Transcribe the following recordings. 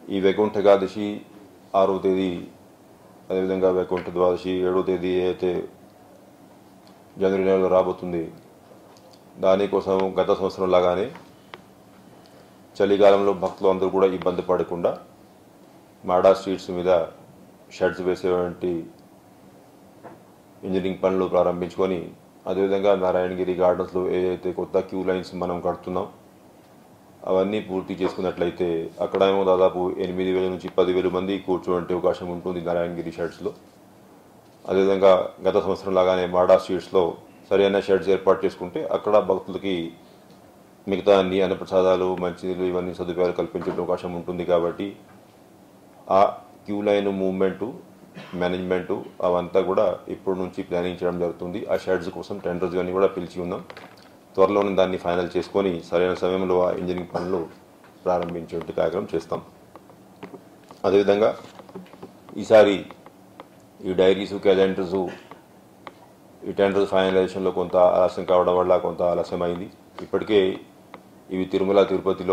ఈ వైకుంఠ ఏకాదశి ఆరో తేదీ అదేవిధంగా వైకుంఠ ద్వాదశి ఏడో తేదీ అయితే జనవరి నెలలో రాబోతుంది దానికోసం గత సంవత్సరం లాగానే చలికాలంలో భక్తులు అందరూ కూడా ఇబ్బంది పడకుండా మాడా స్ట్రీట్స్ మీద షెడ్స్ వేసేటువంటి ఇంజనీరింగ్ పనులు ప్రారంభించుకొని అదేవిధంగా నారాయణగిరి గార్డెన్స్లో ఏదైతే కొత్త క్యూ లైన్స్ మనం కడుతున్నాం అవన్నీ పూర్తి చేసుకున్నట్లయితే అక్కడేమో దాదాపు ఎనిమిది వేల నుంచి పదివేల మంది కూర్చోవంటి అవకాశం ఉంటుంది నారాయణగిరి షెడ్స్లో అదేవిధంగా గత సంవత్సరం లాగానే మాడా స్ట్రీట్స్లో సరైన షెడ్స్ ఏర్పాటు చేసుకుంటే అక్కడ భక్తులకి మిగతా అన్ని అన్నప్రసాదాలు మంచినీళ్ళు ఇవన్నీ సదుపాయాలు కల్పించే అవకాశం ఉంటుంది కాబట్టి ఆ క్యూ లైన్ మూవ్మెంటు మేనేజ్మెంటు అవంతా కూడా ఇప్పటి నుంచి ప్లానింగ్ చేయడం జరుగుతుంది ఆ షెడ్స్ కోసం టెండర్స్ అన్ని కూడా పిలిచి ఉన్నాం త్వరలోనే దాన్ని ఫైనల్ చేసుకొని సరైన సమయంలో ఆ ఇంజనీరింగ్ పనులు ప్రారంభించే కార్యక్రమం చేస్తాం అదేవిధంగా ఈసారి ఈ డైరీసు క్యాలెండర్సు ఈ టెండర్స్ ఫైనలైజేషన్లో కొంత ఆలస్యం కావడం వల్ల కొంత ఆలస్యం అయింది ఇప్పటికే ఇవి తిరుమల తిరుపతిలో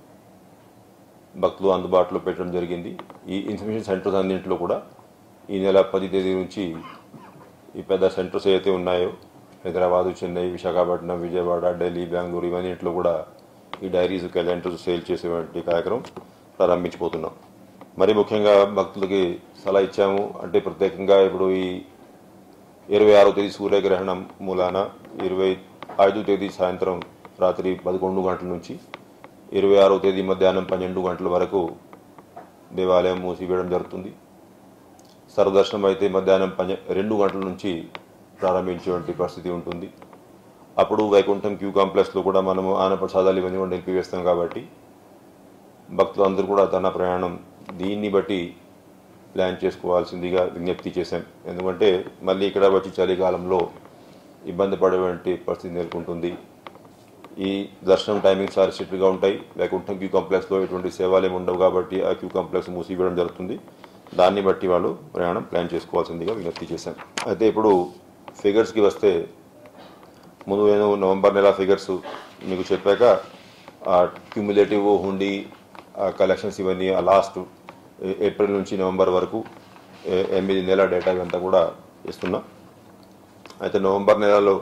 భక్తులు అందుబాటులో పెట్టడం జరిగింది ఈ ఇన్ఫర్మేషన్ సెంటర్స్ అన్నింటిలో కూడా ఈ నెల పది తేదీ నుంచి ఈ పెద్ద సెంటర్స్ ఏవైతే ఉన్నాయో హైదరాబాదు చెన్నై విశాఖపట్నం విజయవాడ ఢిల్లీ బెంగళూరు ఇవన్నింటిలో కూడా ఈ డైరీస్ క్యాలెండర్స్ సేల్ చేసేటువంటి కార్యక్రమం ప్రారంభించిపోతున్నాం మరి ముఖ్యంగా భక్తులకి సలహా ఇచ్చాము అంటే ప్రత్యేకంగా ఇప్పుడు ఈ ఇరవై ఆరో తేదీ సూర్యగ్రహణం మూలాన ఇరవై ఐదో తేదీ సాయంత్రం రాత్రి పదకొండు గంటల నుంచి ఇరవై ఆరో తేదీ మధ్యాహ్నం పన్నెండు గంటల వరకు దేవాలయం మూసివేయడం జరుగుతుంది సర్వదర్శనం అయితే మధ్యాహ్నం పన్నె రెండు గంటల నుంచి ప్రారంభించేటువంటి పరిస్థితి ఉంటుంది అప్పుడు వైకుంఠం క్యూ కాంప్లెక్స్లో కూడా మనము ఆనప్రసాదాలు ఇవన్నీ కూడా నిలిపివేస్తాం కాబట్టి భక్తులు అందరూ కూడా తన ప్రయాణం దీన్ని బట్టి ప్లాన్ చేసుకోవాల్సిందిగా విజ్ఞప్తి చేశాం ఎందుకంటే మళ్ళీ ఇక్కడ వచ్చి చలికాలంలో ఇబ్బంది పడేటువంటి పరిస్థితి నెలకొంటుంది ఈ దర్శనం టైమింగ్స్ ఆర్ స్ట్రిక్ట్గా ఉంటాయి వైకుంఠం క్యూ కాంప్లెక్స్లో ఎటువంటి సేవలు ఏమి ఉండవు కాబట్టి ఆ క్యూ కాంప్లెక్స్ మూసివేయడం జరుగుతుంది దాన్ని బట్టి వాళ్ళు ప్రయాణం ప్లాన్ చేసుకోవాల్సిందిగా విజ్ఞప్తి చేశాం అయితే ఇప్పుడు ఫిగర్స్కి వస్తే ముందు నేను నవంబర్ నెల ఫిగర్స్ మీకు చెప్పాక ఆ క్యూములేటివ్ హుండీ ఆ కలెక్షన్స్ ఇవన్నీ ఆ లాస్ట్ ఏప్రిల్ నుంచి నవంబర్ వరకు ఏ- ఎనిమిది నెలల డేటా ఇవంతా కూడా ఇస్తున్నా అయితే నవంబర్ నెలలో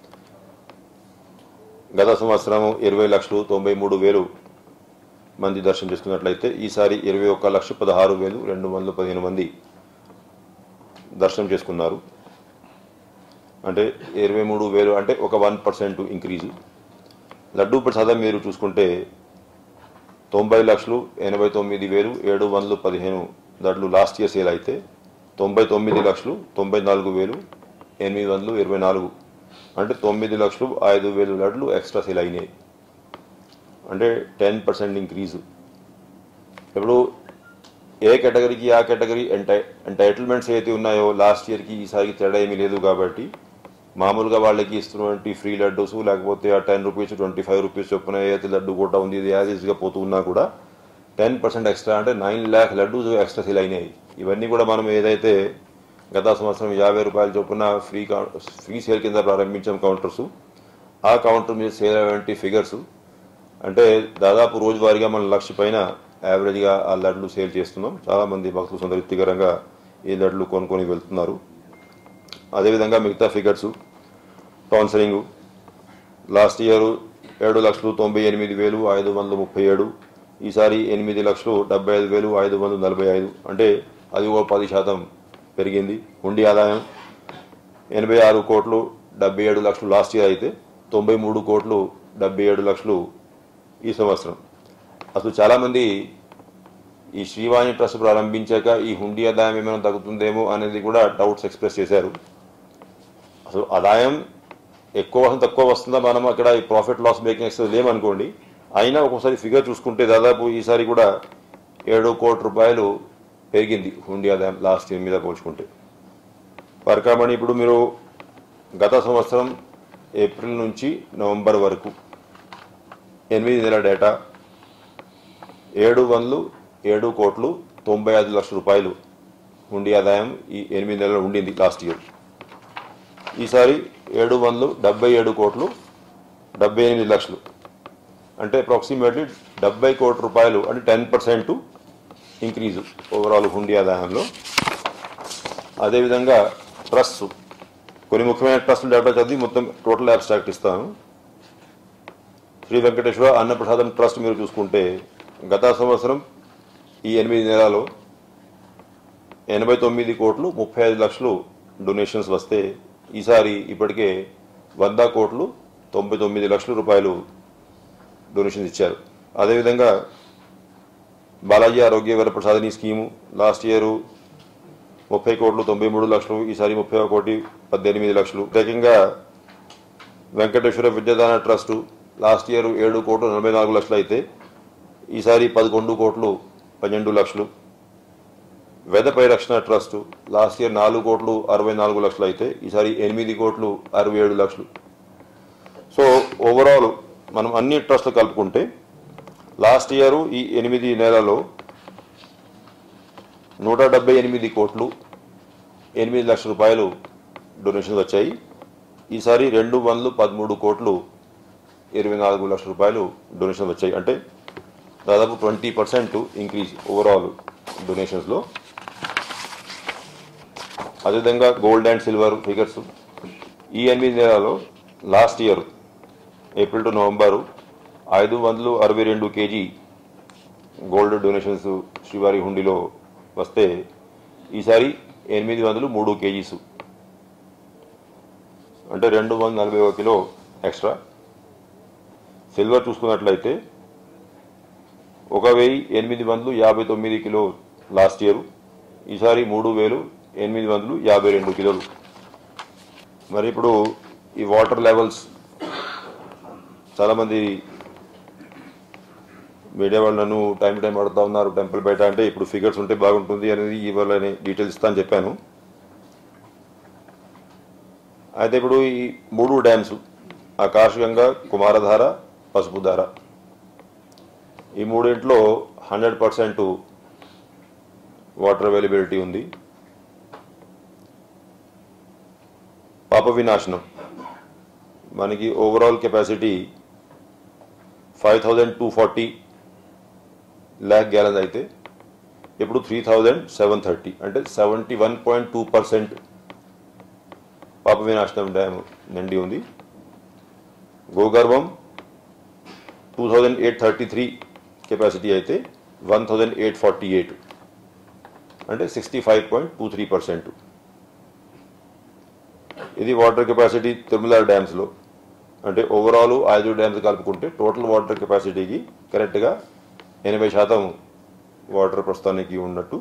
గత సంవత్సరం ఇరవై లక్షలు తొంభై మూడు వేలు మంది దర్శనం చేసుకున్నట్లయితే ఈసారి ఇరవై ఒక్క లక్ష పదహారు వేలు రెండు వందల పదిహేను మంది దర్శనం చేసుకున్నారు అంటే ఇరవై మూడు వేలు అంటే ఒక వన్ పర్సెంట్ ఇంక్రీజు లడ్డూ ప్రసాదం మీరు చూసుకుంటే తొంభై లక్షలు ఎనభై తొమ్మిది వేలు ఏడు వందలు పదిహేను లడ్లు లాస్ట్ ఇయర్ సేల్ అయితే తొంభై తొమ్మిది లక్షలు తొంభై నాలుగు వేలు ఎనిమిది వందలు ఇరవై నాలుగు అంటే తొమ్మిది లక్షలు ఐదు వేలు లడ్లు ఎక్స్ట్రా సేల్ అయినాయి అంటే టెన్ పర్సెంట్ ఇంక్రీజు ఇప్పుడు ఏ కేటగిరీకి ఆ కేటగిరీ ఎంటై ఎంటైటిల్మెంట్స్ ఏదైతే ఉన్నాయో లాస్ట్ ఇయర్కి ఈసారికి తేడా ఏమీ లేదు కాబట్టి మామూలుగా వాళ్ళకి ఇస్తున్నటువంటి ఫ్రీ లడ్డూస్ లేకపోతే ఆ ten rupees twenty five rupees చొప్పున ఏదైతే లడ్డు కూడా ఉంది ఇది యాజ్ ఈజ్గా పోతూ ఉన్నా కూడా టెన్ పర్సెంట్ ఎక్స్ట్రా అంటే nine lakh laddus extra sale అయినాయి ఇవన్నీ కూడా మనం ఏదైతే గత సంవత్సరం యాభై రూపాయల చొప్పున ఫ్రీ కౌ- ఫ్రీ సేల్ కింద ప్రారంభించాం కౌంటర్స్ ఆ కౌంటర్ మీద సేల్ అయ్యేటువంటి ఫిగర్స్ అంటే దాదాపు రోజువారీగా మన లక్ష పైన యావరేజ్గా ఆ లడ్లు సేల్ చేస్తున్నాం చాలామంది భక్తులు సంతృప్తికరంగా ఈ లడ్లు కొనుక్కొని వెళ్తున్నారు అదేవిధంగా మిగతా ఫిగర్స్ కౌన్సిలింగ్ లాస్ట్ ఇయర్ ఏడు లక్షలు తొంభై ఎనిమిది వేలు ఐదు వందల ముప్పై ఏడు ఈసారి ఎనిమిది లక్షలు డెబ్బై ఐదు వేలు ఐదు వందల నలభై ఐదు అంటే అది ఒక పది శాతం పెరిగింది ఉండి ఆదాయం ఎనభై ఆరు కోట్లు డెబ్బై ఏడు లక్షలు లాస్ట్ ఇయర్ అయితే తొంభై మూడు కోట్లు డెబ్బై ఏడు లక్షలు ఈ సంవత్సరం అసలు చాలామంది ఈ శ్రీవాణి ట్రస్ట్ ప్రారంభించాక ఈ హుండీ ఆదాయం ఏమైనా తగ్గుతుందేమో అనేది కూడా డౌట్స్ ఎక్స్ప్రెస్ చేశారు అసలు ఆదాయం ఎక్కువ వస్తుంది తక్కువ వస్తుందా మనం అక్కడ ఈ ప్రాఫిట్ లాస్ మేకింగ్ ఎక్సెస్ లేమనుకోండి అయినా ఒక్కోసారి ఫిగర్ చూసుకుంటే దాదాపు ఈసారి కూడా ఏడు కోటి రూపాయలు పెరిగింది హుండీ ఆదాయం లాస్ట్ ఇయర్ మీద పోల్చుకుంటే పరకామణి ఇప్పుడు మీరు గత సంవత్సరం ఏప్రిల్ నుంచి నవంబర్ వరకు ఎనిమిది నెలల డేటా ఏడు వందలు ఏడు కోట్లు తొంభై ఐదు లక్షల రూపాయలు ఉండి ఆదాయం ఈ ఎనిమిది నెలలు ఉండింది లాస్ట్ ఇయర్ ఈసారి ఏడు వందలు డెబ్బై ఏడు కోట్లు డెబ్బై ఎనిమిది లక్షలు అంటే అప్రాక్సిమేట్లీ డెబ్బై కోట్ల రూపాయలు అంటే ten percent increase overall hundi ఆదాయంలో అదేవిధంగా ట్రస్ట్ కొన్ని ముఖ్యమైన ట్రస్టులు డేటా చదివి మొత్తం టోటల్ అబ్స్ట్రాక్ట్ ఇస్తాను శ్రీ వెంకటేశ్వర అన్నప్రసాదం ట్రస్ట్ మీరు చూసుకుంటే గత సంవత్సరం ఈ ఎనిమిది నెలలో ఎనభై తొమ్మిది కోట్లు ముప్పై ఐదు లక్షలు డొనేషన్స్ వస్తే ఈసారి ఇప్పటికే వంద కోట్లు తొంభై తొమ్మిది లక్షల రూపాయలు డొనేషన్స్ ఇచ్చారు అదేవిధంగా బాలాజీ ఆరోగ్య వరప్రసాదిని స్కీము లాస్ట్ ఇయర్ ముప్పై కోట్లు తొంభై మూడు లక్షలు ఈసారి ముప్పై ఒక కోటి పద్దెనిమిది లక్షలు ప్రత్యేకంగా Venkateswara Vidyadana trust last year ఏడు కోట్లు నలభై నాలుగు లక్షలు అయితే ఈసారి పదకొండు కోట్లు పన్నెండు లక్షలు వేద పరిరక్షణ ట్రస్ట్ లాస్ట్ ఇయర్ నాలుగు కోట్లు అరవై నాలుగు లక్షలు అయితే ఈసారి ఎనిమిది కోట్లు అరవై ఏడు లక్షలు సో ఓవరాల్ మనం అన్ని ట్రస్టులు కలుపుకుంటే లాస్ట్ ఇయర్ ఈ ఎనిమిది నెలలో నూట డెబ్బై ఎనిమిది కోట్లు ఎనిమిది లక్షల రూపాయలు డొనేషన్స్ వచ్చాయి ఈసారి రెండు వందలు పదమూడు కోట్లు ఇరవై నాలుగు లక్షల రూపాయలు డొనేషన్స్ వచ్చాయి అంటే దాదాపు ట్వంటీ పర్సెంట్ ఇంక్రీజ్ ఓవరాల్ డొనేషన్స్లో అదేవిధంగా గోల్డ్ అండ్ సిల్వర్ ఫిగర్స్ ఈ ఎనిమిది నెలలో last year April to November ఐదు వందలు అరవై రెండు కేజీ గోల్డ్ డొనేషన్స్ శ్రీవారి హుండీలో వస్తే ఈసారి ఎనిమిది వందలు మూడు కేజీస్ అంటే రెండు వందల నలభై ఒక కిలో ఎక్స్ట్రా సిల్వర్ చూసుకున్నట్లయితే ఒక వెయ్యి ఎనిమిది వందలు యాభై తొమ్మిది కిలో లాస్ట్ ఇయర్ ఈసారి మూడు వేలు ఎనిమిది వందలు యాభై రెండు కిలోలు మరి ఇప్పుడు ఈ వాటర్ లెవెల్స్ చాలామంది మీడియా వాళ్ళు నన్ను టైం టైం అడుగుతా ఉన్నారు టెంపుల్ బయట అంటే ఇప్పుడు ఫిగర్స్ ఉంటే బాగుంటుంది అనేది ఇవ్వాలని డీటెయిల్స్ ఇస్తాను చెప్పాను అయితే ఇప్పుడు ఈ మూడు డ్యామ్స్ ఆకాశగంగా కుమారధార పసుపుధార ఈ మూడింట్లో హండ్రెడ్ పర్సెంట్ వాటర్ అవైలబిలిటీ ఉంది పాప వినాశనం మనకి overall capacity five thousand two forty lakh gallon అయితే ఇప్పుడు త్రీ థౌజండ్ సెవెన్ థర్టీ అంటే seventy one point two percent Papa Vinasanam dam నిండి ఉంది Gogarbham two thousand eight thirty three capacity అయితే one thousand eight forty eight అంటే sixty five point two three percent ఇది water capacity Tirumala డ్యామ్స్లో అంటే ఓవరాల్ ఐదు డ్యామ్స్ కలుపుకుంటే టోటల్ వాటర్ కెపాసిటీకి కరెక్ట్గా ఎనభై శాతం వాటర్ ప్రస్తుతానికి ఉన్నట్టు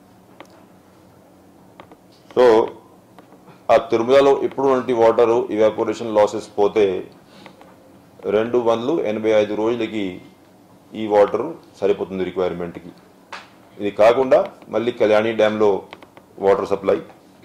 సో ఆ తిరుమలలో ఇప్పుడు వంటి వాటర్ ఇవాపోరేషన్ లాసెస్ పోతే రెండు వందలు ఎనభై ఐదు రోజులకి ఈ వాటర్ సరిపోతుంది రిక్వైర్మెంట్కి ఇది కాకుండా మళ్ళీ కళ్యాణి డ్యాంలో వాటర్ సప్లై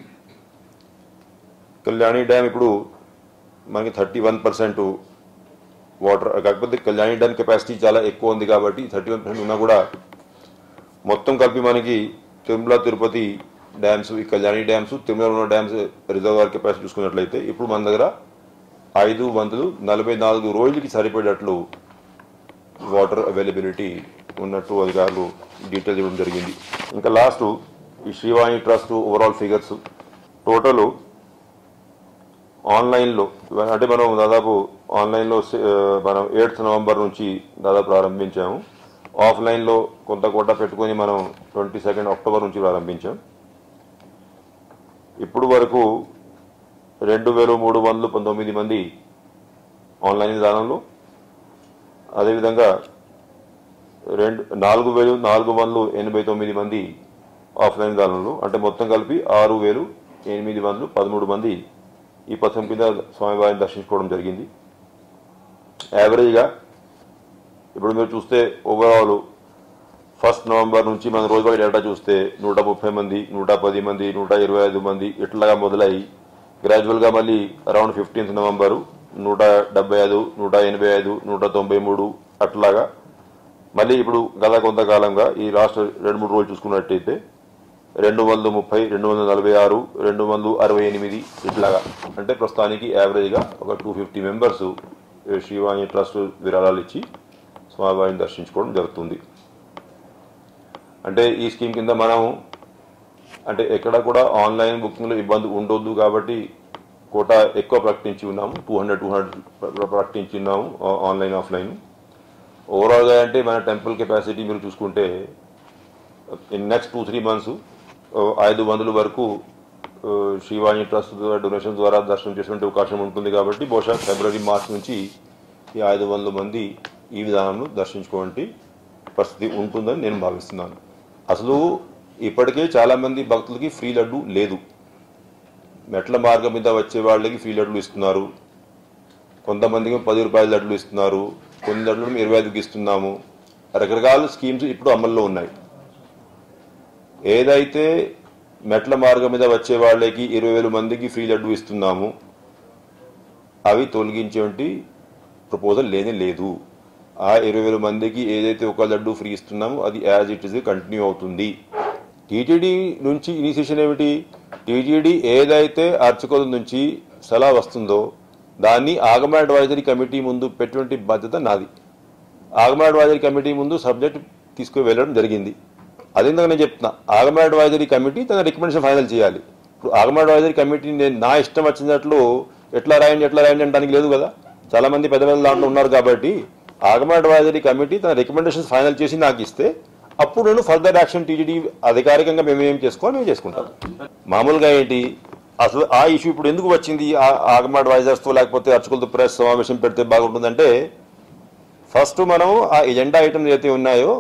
కళ్యాణి డ్యామ్ ఇప్పుడు మనకి థర్టీ వన్ పర్సెంట్ వాటర్ కాకపోతే కళ్యాణి డ్యామ్ కెపాసిటీ చాలా ఎక్కువ ఉంది కాబట్టి థర్టీ వన్ పర్సెంట్ ఉన్నా కూడా మొత్తం కలిపి మనకి తిరుమల తిరుపతి డ్యామ్స్ ఈ కళ్యాణి డ్యామ్స్ తిరుమల ఉన్న డ్యామ్స్ రిజర్వాయర్ కెపాసిటీ చూసుకున్నట్లయితే ఇప్పుడు మన దగ్గర ఐదు వందలు నలభై నాలుగు రోజులకి సరిపడేటట్లు వాటర్ అవైలబిలిటీ ఉన్నట్టు అధికారులు డీటెయిల్స్ ఇవ్వడం జరిగింది ఇంకా లాస్ట్ ఈ Srivani trust overall figures total ఆన్లైన్లో అంటే మనం దాదాపు ఆన్లైన్లో సే- ఆ, మనం ఎయిత్ నవంబర్ నుంచి దాదాపు ప్రారంభించాము ఆఫ్లైన్లో కొంత కోట పెట్టుకొని మనం ట్వంటీ సెకండ్ అక్టోబర్ నుంచి ప్రారంభించాం ఇప్పుడు వరకు రెండు వేల మూడు వందలు పంతొమ్మిది మంది ఆన్లైన్ విధానంలో అదేవిధంగా రెండు నాలుగు వేలు నాలుగు వందలు ఎనభై తొమ్మిది మంది ఆఫ్లైన్ విధానంలో అంటే మొత్తం కలిపి ఆరు వేలు ఎనిమిది వందలు పదమూడు మంది ఈ పథకం కింద స్వామివారిని దర్శించుకోవడం జరిగింది యావరేజ్గా ఇప్పుడు మీరు చూస్తే ఓవరాల్ ఫస్ట్ నవంబర్ నుంచి మన రోజువారీ డేటా చూస్తే నూట ముప్పై మంది నూట పది మంది నూట ఇరవై ఐదు మంది ఇట్లాగా మొదలై గ్రాడ్యువల్గా మళ్ళీ అరౌండ్ ఫిఫ్టీన్త్ నవంబరు నూట డెబ్బై ఐదు నూట ఎనభై ఐదు నూట తొంభై మూడు అట్లాగా మళ్ళీ ఇప్పుడు గత కొంతకాలంగా ఈ లాస్ట్ రెండు మూడు రోజులు చూసుకున్నట్టయితే రెండు వందల ముప్పై రెండు వందల నలభై ఆరు రెండు వందల అరవై ఎనిమిది ఇట్లాగా అంటే ప్రస్తుతానికి యావరేజ్గా ఒక two fifty members Srivani trust విరాళాలు ఇచ్చి స్వామివారిని దర్శించుకోవడం జరుగుతుంది అంటే ఈ స్కీమ్ కింద మనం అంటే ఎక్కడ కూడా ఆన్లైన్ బుకింగ్లో ఇబ్బంది ఉండొద్దు కాబట్టి కోటా ఎక్కువ ప్రకటించి ఉన్నాము టూ హండ్రెడ్ టూ హండ్రెడ్ ప్రకటించి ఉన్నాము ఆ- ఆన్లైన్ ఆఫ్లైన్ ఓవరాల్గా అంటే మన టెంపుల్ కెపాసిటీ మీరు చూసుకుంటే in next two three months ఐదు వందల వరకు ఆ, శ్రీవాణి ట్రస్ట్ డొనేషన్ ద్వారా దర్శనం చేసే అవకాశం ఉంటుంది కాబట్టి బహుశా ఫిబ్రవరి మార్చ్ నుంచి ఈ ఐదు వందల మంది ఈ విధానంలో దర్శించుకోవాలంటే పరిస్థితి ఉంటుందని నేను భావిస్తున్నాను అసలు ఇప్పటికే చాలా మంది భక్తులకి ఫ్రీ లడ్డు లేదు మెట్ల మార్గం మీద వచ్చే వాళ్ళకి ఫ్రీ లడ్లు ఇస్తున్నారు కొంతమందికి పది రూపాయల లడ్లు ఇస్తున్నారు కొన్ని లడ్లు ఇరవై ఐదుకి ఇస్తున్నాము రకరకాల స్కీమ్స్ ఇప్పుడు అమల్లో ఉన్నాయి ఏదైతే మెట్ల మార్గం మీద వచ్చే వాళ్ళకి ఇరవై వేల మందికి ఫ్రీ లడ్డు ఇస్తున్నాము అవి తొలగించేటువంటి ప్రపోజల్ లేనే లేదు ఆ ఇరవై వేల మందికి ఏదైతే ఒక లడ్డు ఫ్రీ ఇస్తున్నామో అది యాజ్ ఇట్ ఇస్ కంటిన్యూ అవుతుంది టీటీడీ నుంచి ఇనిషియేషన్ ఏమిటి టీటీడీ ఏదైతే అర్చకుల నుంచి సలహా వస్తుందో దాన్ని ఆగమ అడ్వైజరీ కమిటీ ముందు పెట్టినటువంటి బాధ్యత నాది ఆగమ అడ్వైజరీ కమిటీ ముందు సబ్జెక్ట్ తీసుకు వెళ్ళడం జరిగింది అదేందుకు నేను చెప్తున్నా ఆగమ అడ్వైజరీ కమిటీ తన రికమెండేషన్ ఫైనల్ చేయాలి ఇప్పుడు ఆగమ అడ్వైజరీ కమిటీ నేను నా ఇష్టం వచ్చినట్లు ఎట్లా రాయండి ఎట్లా రాయండి అనడానికి లేదు కదా చాలా మంది పెద్ద పెద్ద దాంట్లో ఉన్నారు కాబట్టి ఆగమ అడ్వైజరీ కమిటీ తన రికమెండేషన్స్ ఫైనల్ చేసి నాకు ఇస్తే అప్పుడు నేను ఫర్దర్ యాక్షన్ టీజీడీ అధికారికంగా మేము ఏం చేసుకోవాలి మేము చేసుకుంటాం మామూలుగా ఏంటి అసలు ఆ ఇష్యూ ఇప్పుడు ఎందుకు వచ్చింది ఆ- ఆగమ అడ్వైజర్స్తో లేకపోతే అర్చకులతో ప్రెస్ సమావేశం పెడితే బాగుంటుందంటే ఫస్ట్ మనం ఆ ఎజెండా ఐటమ్స్ ఏదైతే ఉన్నాయో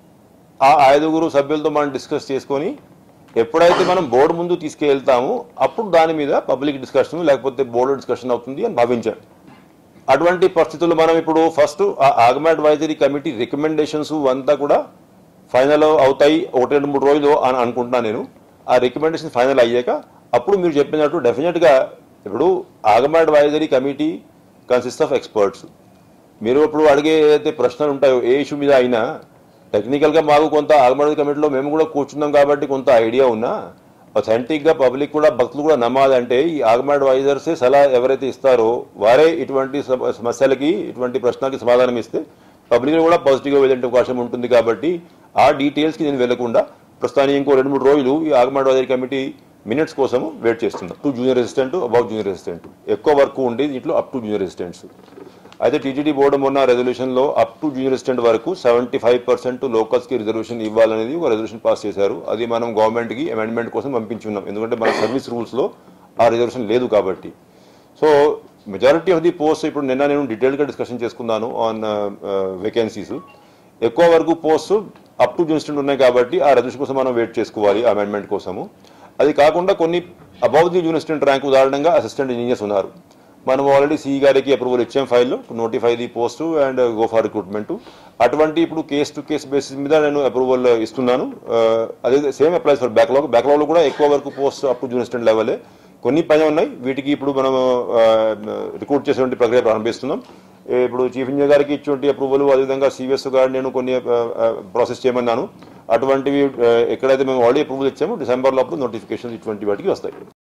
ఆ ఐదుగురు సభ్యులతో మనం డిస్కస్ చేసుకొని ఎప్పుడైతే మనం బోర్డు ముందు తీసుకెళ్తామో అప్పుడు దాని మీద పబ్లిక్ డిస్కషన్ లేకపోతే బోర్డు డిస్కషన్ అవుతుంది అని భావించాను అటువంటి పరిస్థితుల్లో మనం ఇప్పుడు ఫస్ట్ ఆ ఆగమ అడ్వైజరీ కమిటీ రికమెండేషన్స్ అంతా కూడా ఫైనల్ అవుతాయి ఒకటి రెండు మూడు రోజులు అని అనుకుంటున్నాను నేను ఆ రికమెండేషన్ ఫైనల్ అయ్యాక అప్పుడు మీరు చెప్పినట్టు డెఫినెట్గా ఇప్పుడు Agama advisory committee consist of experts మీరు ఇప్పుడు అడిగే ఏదైతే ప్రశ్నలు ఉంటాయో ఏ ఇష్యూ మీద అయినా టెక్నికల్గా మాకు కొంత ఆగమడ కమిటీలో మేము కూడా కూర్చున్నాం కాబట్టి కొంత ఐడియా ఉన్నా అథెంటిక్గా పబ్లిక్ కూడా భక్తులు కూడా నమ్మాలంటే ఈ ఆగమ అడ్వైజర్సే సలహా ఎవరైతే ఇస్తారో వారే ఇటువంటి సమ- సమస్యలకి ఇటువంటి ప్రశ్నలకి సమాధానం ఇస్తే పబ్లిక్ కూడా పాజిటివ్గా వెళ్ళే అవకాశం ఉంటుంది కాబట్టి ఆ డీటెయిల్స్కి నేను వెళ్లకుండా ప్రస్తుతానికి ఇంకో రెండు మూడు రోజులు ఈ ఆగమ అడ్వైజరీ కమిటీ మినిట్స్ కోసం వెయిట్ చేస్తున్నాం to junior resistant about junior resistant ఎక్కువ వర్క్ ఉండేది దీంట్లో అప్ టు జూనియర్ రెసిస్టెంట్స్ అయితే టీటీడీ బోర్డు మొన్న రెజల్యూషన్ లో అప్ టు జూనియర్ అసిస్టెంట్ వరకు సెవెంటీ ఫైవ్ పర్సెంట్ లోకల్స్ కి రిజర్వేషన్ ఇవ్వాలనేది ఒక రెజల్యూషన్ పాస్ చేశారు అది మనం గవర్నమెంట్ కి అమెండ్మెంట్ కోసం పంపించున్నాం ఎందుకంటే మన సర్వీస్ రూల్స్ లో ఆ రిజర్వేషన్ లేదు కాబట్టి so majority of the post ఇప్పుడు నిన్న నేను డీటెయిల్ గా డిస్కషన్ చేసుకున్నాను ఆన్ వేకెన్సీస్ ఎక్కువ వరకు పోస్ట్ అప్ టు జూనియర్ ఉన్నాయి కాబట్టి ఆ రెజల్యూషన్ కోసం మనం వెయిట్ చేసుకోవాలి అమెండ్మెంట్ కోసము అది కాకుండా కొన్ని అబౌవ్ ది జూనియర్ ర్యాంక్ ఉదాహరణంగా అసిస్టెంట్ ఇంజనీర్స్ ఉన్నారు మనం ఆల్రెడీ సిఈ గారికి అప్రూవల్ ఇచ్చాం ఫైల్లో notify the post and go for recruitment అటువంటి ఇప్పుడు కేస్ టు కేస్ బేసిస్ మీద నేను అప్రూవల్ ఇస్తున్నాను ఆ, అదే same applies for backlog backlog కూడా ఎక్కువ వరకు పోస్ట్ అప్ టు జూనియర్ లెవెలే కొన్ని పైన ఉన్నాయి వీటికి ఇప్పుడు మనం రిక్రూట్ చేసేటువంటి ప్రక్రియ ప్రారంభిస్తున్నాం ఏ, ఇప్పుడు చీఫ్ ఇంజనీర్ గారికి ఇచ్చేటువంటి అప్రూవల్ అదేవిధంగా సివిఎస్ గారు నేను కొన్ని ప్రాసెస్ చేయమన్నాను అటువంటివి ఆ, ఎక్కడైతే మేము ఆల్రెడీ అప్రూవల్ ఇచ్చామో డిసెంబర్ లోపల నోటిఫికేషన్ ఇటువంటి వాటికి వస్తాయి